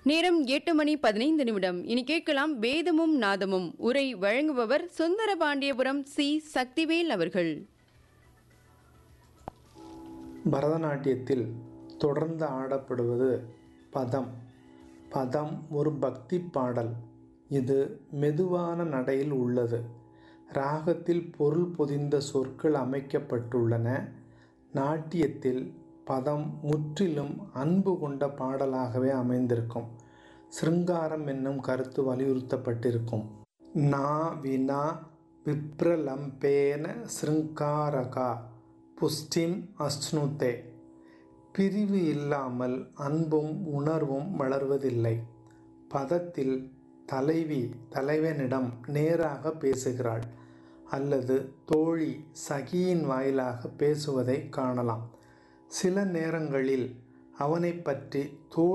நேரம் எட்டு மணி பதினைந்து நிமிடம் இனி கேட்கலாம் வேதமும் நாதமும் உரை வழங்குபவர் சுந்தர பாண்டியபுரம் சி சக்திவேல் அவர்கள் பரதநாட்டியத்தில் தொடர்ந்து ஆடப்படுவது பதம் பதம் ஒரு பக்தி பாடல் இது மெதுவான நடையில் உள்ளது ராகத்தில் பொருள் பொதிந்த சொற்கள் அமைக்கப்பட்டுள்ளன நாட்டியத்தில் பதம் முற்றிலும் அன்பு கொண்ட பாடலாகவே அமைந்திருக்கும் சிருங்காரம் என்னும் கருத்து வலியுறுத்தப்பட்டிருக்கும் நா வினா விப்ரலம்பேன சிருங்காரகா புஷ்டிம் அஸ்னுதே பிரிவு இல்லாமல் அன்பும் உணர்வும் வளர்வதில்லை பதத்தில் தலைவி தலைவனிடம் நேராக பேசுகிறாள் அல்லது தோழி சகியின் வாயிலாக பேசுவதை காணலாம் சில நேரங்களில் அவனை பற்றி தோழி